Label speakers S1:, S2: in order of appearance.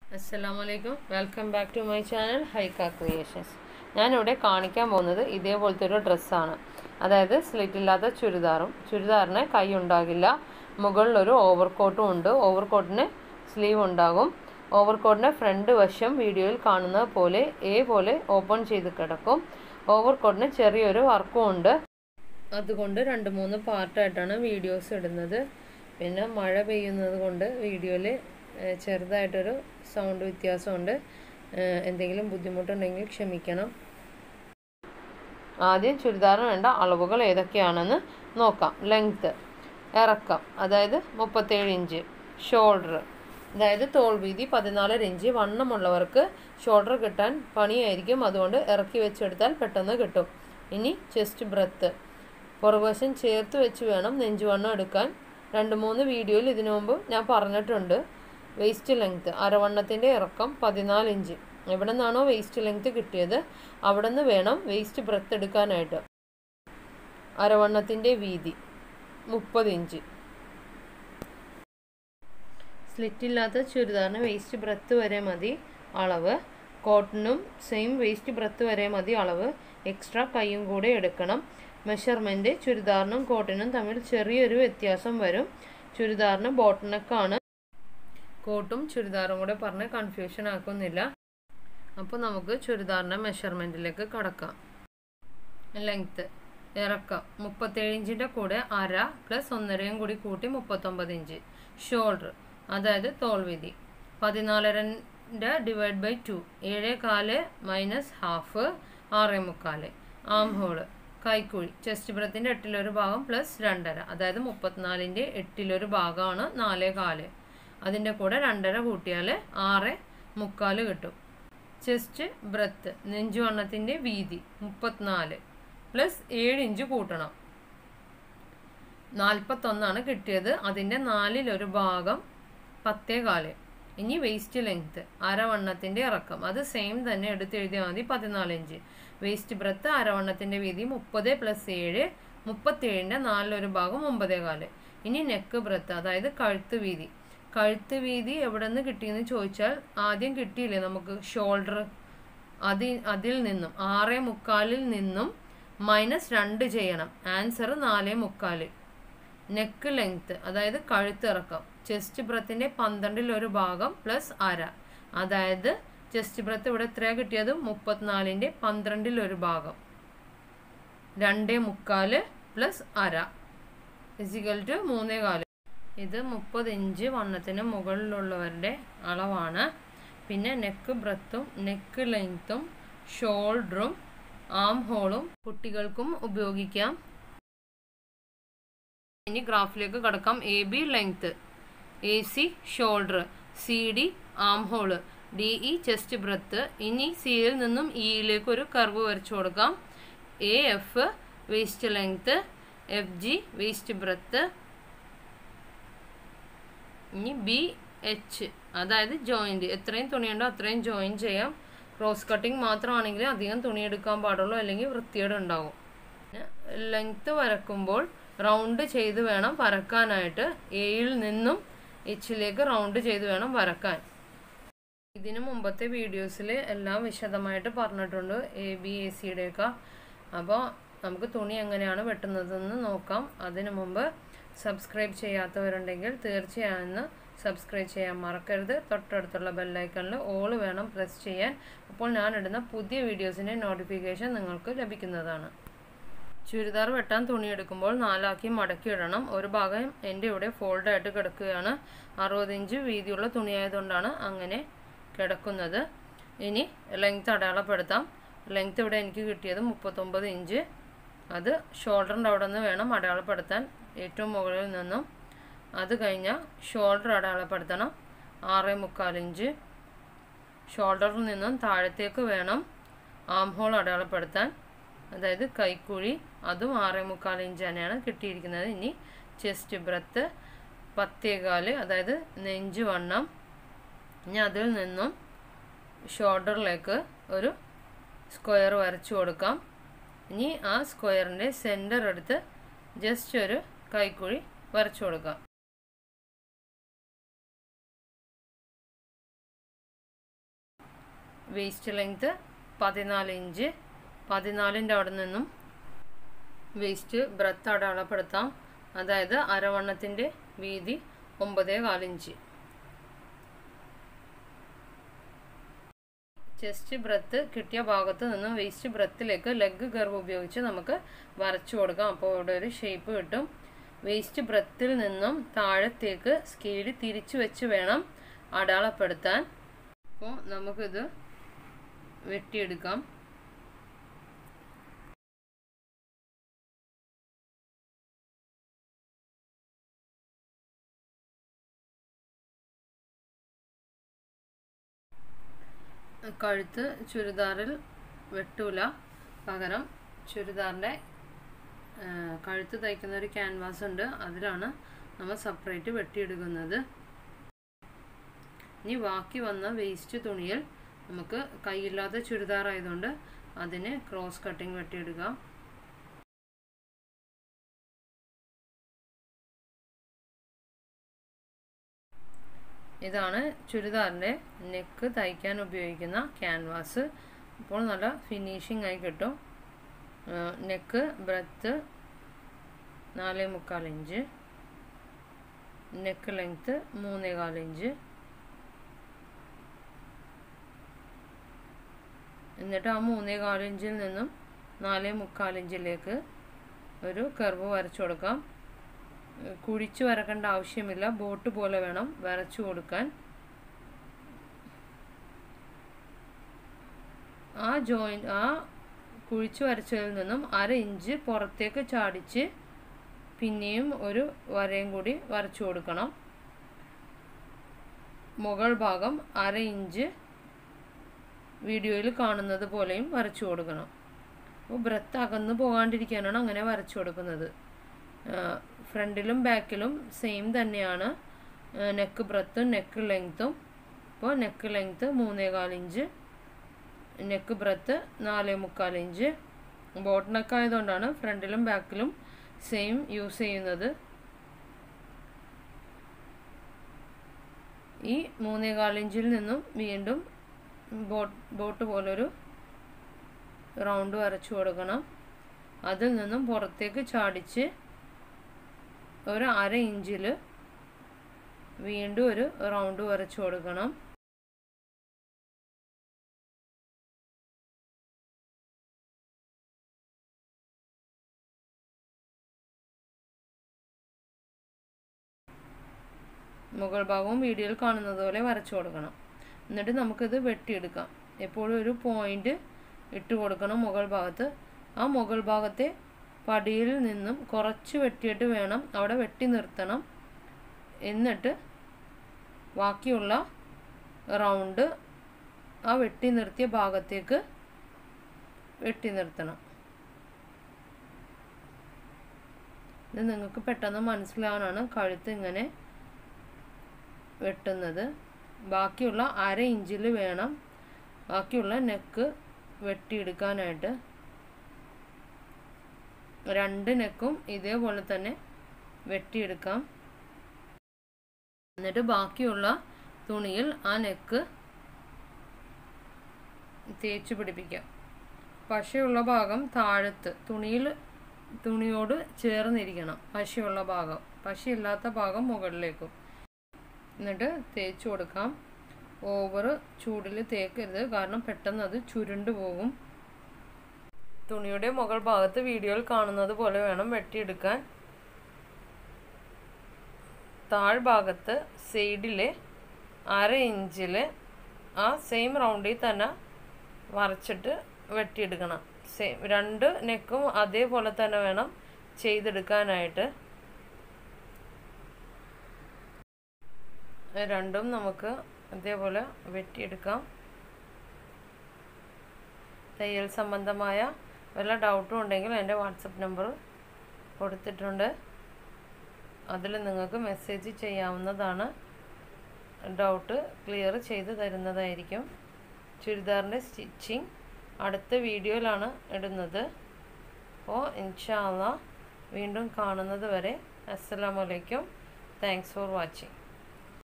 S1: അസ്സലാമു അലൈക്കും welcome back to my channel Haika creations ഞാനിവിടെ കാണിക്കാൻ പോകുന്നത് ഇതേപോലത്തെ ഒരു ഡ്രസ്സാണ് അതായത് സ്ലിറ്റ് ഇല്ലാത്ത ചുരിദാറും ചുരിദാറിന് കൈ ഉണ്ടാകില്ല മുകളിലൊരു ഓവർകോട്ടും ഉണ്ട് ഓവർകോട്ടിന് സ്ലീവ് ഉണ്ടാകും ഓവർകോട്ടിൻ്റെ ഫ്രണ്ട് വശം വീഡിയോയിൽ കാണുന്നത് പോലെ എ പോലെ ഓപ്പൺ ചെയ്ത് കിടക്കും ഓവർകോട്ടിന് ചെറിയൊരു വർക്കും ഉണ്ട് അതുകൊണ്ട് രണ്ട് മൂന്ന് പാർട്ടായിട്ടാണ് വീഡിയോസ് ഇടുന്നത് പിന്നെ മഴ പെയ്യുന്നത് കൊണ്ട് വീഡിയോയിൽ ചെറുതായിട്ടൊരു സൗണ്ട് വ്യത്യാസമുണ്ട് ഏഹ് എന്തെങ്കിലും ബുദ്ധിമുട്ടുണ്ടെങ്കിൽ ക്ഷമിക്കണം ആദ്യം ചുരിദാറിന് വേണ്ട അളവുകൾ ഏതൊക്കെയാണെന്ന് നോക്കാം ലെങ്ത്ത് ഇറക്കം അതായത് മുപ്പത്തേഴ് ഇഞ്ച് ഷോൾഡർ അതായത് തോൾ വീതി പതിനാലര ഇഞ്ച് വണ്ണമുള്ളവർക്ക് ഷോൾഡർ കിട്ടാൻ പണിയായിരിക്കും അതുകൊണ്ട് ഇറക്കി വെച്ചെടുത്താൽ പെട്ടെന്ന് കിട്ടും ഇനി ചെസ്റ്റ് ബ്രത്ത് പുറകുവശം ചേർത്ത് വെച്ച് വേണം നെഞ്ചുവണ്ണം എടുക്കാൻ രണ്ട് മൂന്ന് വീഡിയോയിൽ ഇതിനു മുമ്പ് ഞാൻ പറഞ്ഞിട്ടുണ്ട് വേസ്റ്റ് ലെങ്ത്ത് അരവണ്ണത്തിൻ്റെ ഇറക്കം പതിനാല് ഇഞ്ച് എവിടെ നിന്നാണോ വേസ്റ്റ് ലെങ്ത്ത് കിട്ടിയത് അവിടെ നിന്ന് വേണം വേസ്റ്റ് ബ്രത്ത് എടുക്കാനായിട്ട് അരവണ്ണത്തിൻ്റെ വീതി മുപ്പത് ഇഞ്ച് സ്ലിറ്റ് ഇല്ലാത്ത ചുരിദാറിന് വേസ്റ്റ് ബ്രത്ത് വരെ മതി അളവ് കോട്ടനും സെയിം വേസ്റ്റ് ബ്രത്ത് വരെ മതി അളവ് എക്സ്ട്രാ കൈയും കൂടെ എടുക്കണം മെഷർമെൻറ്റ് ചുരിദാറിനും കോട്ടനും തമ്മിൽ ചെറിയൊരു വ്യത്യാസം വരും ചുരിദാറിന് ബോട്ടനക്കാണ് കോട്ടും ചുരിദാറും കൂടെ പറഞ്ഞ് കൺഫ്യൂഷൻ ആക്കുന്നില്ല അപ്പോൾ നമുക്ക് ചുരിദാറിൻ്റെ മെഷർമെൻറ്റിലേക്ക് കടക്കാം ലെങ്ത്ത് ഇറക്കം മുപ്പത്തേഴ് ഇഞ്ചിൻ്റെ കൂടെ അര പ്ലസ് ഒന്നരയും കൂടി കൂട്ടി മുപ്പത്തൊമ്പത് ഇഞ്ച് ഷോൾഡർ അതായത് തോൾവിധി പതിനാലരൻ്റെ ഡിവൈഡ് ബൈ ടു ഏഴേ കാല് മൈനസ് ഹാഫ് ആറേ മുക്കാല് ആം ഹോള് കൈക്കുഴി ചെസ്റ്റ് ബ്രത്തിൻ്റെ എട്ടിലൊരു ഭാഗം പ്ലസ് രണ്ടര അതായത് മുപ്പത്തിനാലിൻ്റെ എട്ടിലൊരു ഭാഗമാണ് നാലേ കാല് അതിൻ്റെ കൂടെ രണ്ടര കൂട്ടിയാൽ ആറ് മുക്കാല് കിട്ടും ചെസ്റ്റ് ബ്രത്ത് നെഞ്ചുവണ്ണത്തിൻ്റെ വീതി മുപ്പത്തിനാല് പ്ലസ് ഏഴ് ഇഞ്ച് കൂട്ടണം നാൽപ്പത്തൊന്നാണ് കിട്ടിയത് അതിൻ്റെ നാലിലൊരു ഭാഗം പത്തേ കാല് ഇനി വേസ്റ്റ് ലെങ്ത്ത് അരവണ്ണത്തിൻ്റെ ഇറക്കം അത് സെയിം തന്നെ എടുത്തെഴുതിയാൽ മതി പതിനാല് ഇഞ്ച് വേസ്റ്റ് ബ്രത്ത് അരവണ്ണത്തിൻ്റെ വീതി മുപ്പത് പ്ലസ് ഏഴ് മുപ്പത്തേഴിൻ്റെ നാലിലൊരു ഭാഗം ഒമ്പതേ കാല് ഇനി നെക്ക് ബ്രത്ത് അതായത് കഴുത്ത് വീതി കഴുത്ത് വീതി എവിടെ നിന്ന് കിട്ടിയെന്ന് ചോദിച്ചാൽ ആദ്യം കിട്ടിയില്ലേ നമുക്ക് ഷോൾഡർ അതി അതിൽ നിന്നും ആറേ മുക്കാലിൽ നിന്നും മൈനസ് രണ്ട് ചെയ്യണം ആൻസർ നാലേ മുക്കാല് നെക്ക് ലെങ്ത്ത് അതായത് കഴുത്തിറക്കം ചെസ്റ്റ് ബ്രത്തിൻ്റെ പന്ത്രണ്ടിൽ ഒരു ഭാഗം പ്ലസ് അര അതായത് ചെസ്റ്റ് ബ്രത്ത് ഇവിടെ എത്രയാണ് കിട്ടിയത് മുപ്പത്തിനാലിൻ്റെ പന്ത്രണ്ടിൽ ഒരു ഭാഗം രണ്ടേ മുക്കാല് പ്ലസ് അര ഫിസിക്കൽ ടു മൂന്നേ കാല് ഇത് മുപ്പത് ഇഞ്ച് വണ്ണത്തിന് മുകളിലുള്ളവരുടെ അളവാണ് പിന്നെ നെക്ക് ബ്രത്തും നെക്ക് ലെങ്ത്തും ഷോൾഡറും ആം ഹോളും കുട്ടികൾക്കും ഉപയോഗിക്കാം ഇനി ഗ്രാഫിലേക്ക് കടക്കാം A B length A C shoulder C D armhole D E chest breadth ഇനി സിയിൽ നിന്നും ഇയിലേക്ക് ഒരു കർവ് വരച്ചു കൊടുക്കാം A F waist length F G waist breadth ഇനി ബി എച്ച് അതായത് ജോയിൻറ്റ് എത്രയും തുണിയുണ്ടോ അത്രയും ജോയിൻ ചെയ്യാം ക്രോസ് കട്ടിങ് മാത്രമാണെങ്കിൽ അധികം തുണി എടുക്കാൻ പാടുള്ളൂ അല്ലെങ്കിൽ വൃത്തിയേട് ഉണ്ടാവും ലെങ്ത്ത് വരക്കുമ്പോൾ റൗണ്ട് ചെയ്ത് വേണം വരക്കാനായിട്ട് എയിൽ നിന്നും എച്ചിലേക്ക് റൗണ്ട് ചെയ്ത് വേണം വരക്കാൻ ഇതിനു മുമ്പത്തെ വീഡിയോസിൽ എല്ലാം വിശദമായിട്ട് പറഞ്ഞിട്ടുണ്ട് എ ബി എ സിയുടെയൊക്കെ അപ്പോൾ നമുക്ക് തുണി എങ്ങനെയാണ് വെട്ടുന്നതെന്ന് നോക്കാം അതിനു മുമ്പ് സബ്സ്ക്രൈബ് ചെയ്യാത്തവരുണ്ടെങ്കിൽ തീർച്ചയായും സബ്സ്ക്രൈബ് ചെയ്യാൻ മറക്കരുത് തൊട്ടടുത്തുള്ള ബെല്ലൈക്കണിൽ ഓൾ വേണം പ്രസ് ചെയ്യാൻ അപ്പോൾ ഞാനിടുന്ന പുതിയ വീഡിയോസിൻ്റെ നോട്ടിഫിക്കേഷൻ നിങ്ങൾക്ക് ലഭിക്കുന്നതാണ് ചുരിദാർ വെട്ടാൻ തുണിയെടുക്കുമ്പോൾ നാലാക്കി മടക്കി ഇടണം ഒരു ഭാഗം എൻ്റെ ഇവിടെ ഫോൾഡായിട്ട് കിടക്കുകയാണ് അറുപത് ഇഞ്ച് വീതിയുള്ള തുണിയായതുകൊണ്ടാണ് അങ്ങനെ കിടക്കുന്നത് ഇനി ലെങ്ത് അടയാളപ്പെടുത്താം ലെങ്ത് ഇവിടെ എനിക്ക് കിട്ടിയത് മുപ്പത്തൊമ്പത് ഇഞ്ച് അത് ഷോൾഡറിൻ്റെ അവിടെ നിന്ന് വേണം അടയാളപ്പെടുത്താൻ ഏറ്റവും മുകളിൽ നിന്നും അത് കഴിഞ്ഞാൽ ഷോൾഡർ അടയാളപ്പെടുത്തണം ആറ് മുക്കാൽ ഇഞ്ച് ഷോൾഡറിൽ നിന്നും താഴത്തേക്ക് വേണം ആം ഹോൾ അടയാളപ്പെടുത്താൻ അതായത് കൈക്കുഴി അതും ആറ് മുക്കാൽ ഇഞ്ച് തന്നെയാണ് കിട്ടിയിരിക്കുന്നത് ഇനി ചെസ്റ്റ് ബ്രത്ത് പത്തേകാല് അതായത് നെഞ്ച് വണ്ണം ഇനി അതിൽ നിന്നും ഷോൾഡറിലേക്ക് ഒരു സ്ക്വയർ വരച്ചു കൊടുക്കാം ഇനി ആ സ്ക്വയറിൻ്റെ സെൻറ്റർ എടുത്ത് ജസ്റ്റ് ഒരു കൈക്കുഴി വരച്ചു കൊടുക്കാം വേസ്റ്റ് ലെങ്ത് പതിനാല് ഇഞ്ച് പതിനാലിൻ്റെ അവിടെ നിന്നും വേസ്റ്റ് ബ്രത്ത് അടയാളപ്പെടുത്താം അതായത് അരവണ്ണത്തിൻ്റെ വീതി ഒമ്പതേ കാലിഞ്ച് ചെസ്റ്റ് ബ്രത്ത് കിട്ടിയ ഭാഗത്ത് നിന്നും വേസ്റ്റ് ബ്രത്തിലേക്ക് ലെഗ് കർവ് ഉപയോഗിച്ച് നമുക്ക് വരച്ചു കൊടുക്കാം അപ്പോൾ ഇവിടെ ഒരു ഷേപ്പ് കിട്ടും വേസ്റ്റ് ബ്രത്തിൽ നിന്നും താഴത്തേക്ക് സ്കെയിൽ തിരിച്ചു വെച്ച് വേണം അടയാളപ്പെടുത്താൻ അപ്പോൾ നമുക്കിത് വെട്ടിയെടുക്കാം കഴുത്ത് ചുരിദാറിൽ വെട്ടൂല പകരം ചുരിദാറിൻ്റെ കഴുത്ത് തയ്ക്കുന്ന ഒരു ക്യാൻവാസ് ഉണ്ട് അതിലാണ് നമ്മൾ സെപ്പറേറ്റ് വെട്ടിയെടുക്കുന്നത് ഇനി ബാക്കി വന്ന വേസ്റ്റ് തുണിയിൽ നമുക്ക് കൈയില്ലാത്ത ചുരിദാർ ആയതുകൊണ്ട് അതിന് ക്രോസ് കട്ടിങ് വെട്ടിയെടുക്കാം ഇതാണ് ചുരിദാറിൻ്റെ നെക്ക് തയ്ക്കാൻ ഉപയോഗിക്കുന്ന ക്യാൻവാസ് ഇപ്പോൾ നല്ല ഫിനിഷിംഗ് ആയി കിട്ടും നെക്ക് ബ്രെത്ത് നാല് മുക്കാൽ ഇഞ്ച് നെക്ക് ലെങ്ത്ത് മൂന്നേകാൽ ഇഞ്ച് എന്നിട്ട് ആ മൂന്നേകാൽ ഇഞ്ചിൽ നിന്നും നാല് മുക്കാൽ ഇഞ്ചിലേക്ക് ഒരു കർവ് വരച്ചു കൊടുക്കാം കുഴിച്ചു വരക്കേണ്ട ആവശ്യമില്ല ബോട്ട് പോലെ വേണം വരച്ചു കൊടുക്കാൻ ആ ജോയിൻ ആ കുഴിച്ചു വരച്ചതിൽ നിന്നും അര ഇഞ്ച് പുറത്തേക്ക് ചാടിച്ച് പിന്നെയും ഒരു വരയും കൂടി വരച്ചു കൊടുക്കണം മുകൾ ഭാഗം അര ഇഞ്ച് വീഡിയോയിൽ കാണുന്നത് പോലെയും വരച്ചു കൊടുക്കണം അപ്പോൾ ബ്രത്ത് അകന്നു പോകാണ്ടിരിക്കാനാണ് അങ്ങനെ വരച്ചു കൊടുക്കുന്നത് ഫ്രണ്ടിലും ബാക്കിലും സെയിം തന്നെയാണ് നെക്ക് ബ്രത്തും നെക്ക് ലെങ്ത്തും ഇപ്പോൾ നെക്ക് ലെങ്ത്ത് മൂന്നേകാൽ ഇഞ്ച് നെക്ക് ബ്രത്ത് നാല് മുക്കാൽ ഇഞ്ച് ബോട്ട് നെക്ക് ആയതുകൊണ്ടാണ് ഫ്രണ്ടിലും ബാക്കിലും സെയിം യൂസ് ചെയ്യുന്നത് ഈ മൂന്നേകാൽ ഇഞ്ചിൽ നിന്നും വീണ്ടും ബോട്ട് ബോട്ട് പോലൊരു റൗണ്ട് വരച്ചു കൊടുക്കണം അതിൽ നിന്നും പുറത്തേക്ക് ചാടിച്ച് ഒരു അര ഇഞ്ചിൽ വീണ്ടും ഒരു റൗണ്ട് വരച്ചു കൊടുക്കണം മുകൾ ഭാഗവും വീഡിയോയിൽ കാണുന്നത് പോലെ വരച്ചു കൊടുക്കണം എന്നിട്ട് നമുക്കിത് വെട്ടിയെടുക്കാം എപ്പോഴും ഒരു പോയിന്റ് ഇട്ട് കൊടുക്കണം മുകൾ ഭാഗത്ത് ആ മുകൾ ഭാഗത്തെ പടിയിൽ നിന്നും കുറച്ച് വെട്ടിയിട്ട് വേണം അവിടെ വെട്ടി നിർത്തണം എന്നിട്ട് ബാക്കിയുള്ള റൗണ്ട് ആ വെട്ടി നിർത്തിയ ഭാഗത്തേക്ക് വെട്ടി നിർത്തണം ഇത് നിങ്ങൾക്ക് പെട്ടെന്ന് മനസ്സിലാവാനാണ് കഴുത്ത് ഇങ്ങനെ വെട്ടുന്നത് ബാക്കിയുള്ള അര ഇഞ്ചിൽ വേണം ബാക്കിയുള്ള നെക്ക് വെട്ടിയെടുക്കാനായിട്ട് രണ്ട് നെക്കും ഇതേപോലെ തന്നെ വെട്ടിയെടുക്കാം എന്നിട്ട് ബാക്കിയുള്ള തുണിയിൽ ആ നെക്ക് തേച്ച് പിടിപ്പിക്കാം പശയുള്ള ഭാഗം താഴത്ത് തുണിയിൽ തുണിയോട് ചേർന്നിരിക്കണം പശയുള്ള ഭാഗം പശയില്ലാത്ത ഭാഗം മുകളിലേക്കും എന്നിട്ട് തേച്ച് കൊടുക്കാം ഓവർ ചൂടിൽ തേക്കരുത് കാരണം പെട്ടെന്ന് അത് ചുരുണ്ട് പോകും തുണിയുടെ മുകൾ ഭാഗത്ത് വീഡിയോയിൽ കാണുന്നത് പോലെ വേണം വെട്ടിയെടുക്കാൻ താഴ്ഭാഗത്ത് സൈഡിൽ അര ഇഞ്ചിൽ ആ സെയിം റൗണ്ടിൽ തന്നെ വരച്ചിട്ട് വെട്ടിയെടുക്കണം സെയിം രണ്ട് നെക്കും അതേപോലെ തന്നെ വേണം ചെയ്തെടുക്കാനായിട്ട് രണ്ടും നമുക്ക് അതേപോലെ വെട്ടിയെടുക്കാം തയ്യൽ സംബന്ധമായ വല്ല ഡൗട്ടും ഉണ്ടെങ്കിൽ എൻ്റെ വാട്സപ്പ് നമ്പർ കൊടുത്തിട്ടുണ്ട് അതിൽ നിങ്ങൾക്ക് മെസ്സേജ് ചെയ്യാവുന്നതാണ് ഡൗട്ട് ക്ലിയർ ചെയ്ത് തരുന്നതായിരിക്കും ചുരിദാറിൻ്റെ സ്റ്റിച്ചിങ് അടുത്ത വീഡിയോയിലാണ് ഇടുന്നത് അപ്പോൾ ഇൻഷാല്ല വീണ്ടും കാണുന്നത് വരെ അസ്സലാമലൈക്കും താങ്ക്സ് ഫോർ വാച്ചിങ്